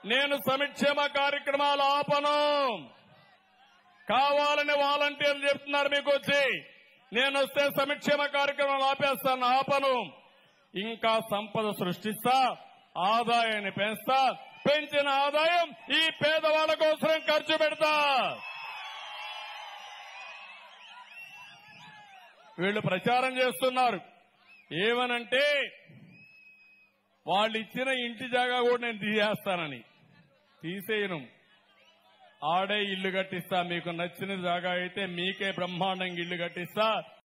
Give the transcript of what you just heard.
నేను సంక్షేమ కార్యక్రమాలు ఆపను కావాలని వాలంటీర్లు చెప్తున్నారు మీకు వచ్చి నేను వస్తే సంక్షేమ కార్యక్రమాలు ఆపేస్తాను ఆపను ఇంకా సంపద సృష్టిస్తా ఆదాయాన్ని పెంచుతా పెంచిన ఆదాయం ఈ పేదవాళ్ళ కోసం ఖర్చు పెడతా వీళ్ళు ప్రచారం చేస్తున్నారు ఏమనంటే వాళ్ళు ఇచ్చిన ఇంటి జాగా కూడా నేను తీసేస్తానని తీసేయను ఆడే ఇల్లు కట్టిస్తా మీకు నచ్చిన జాగా అయితే మీకే బ్రహ్మాండంగా ఇల్లు కట్టిస్తా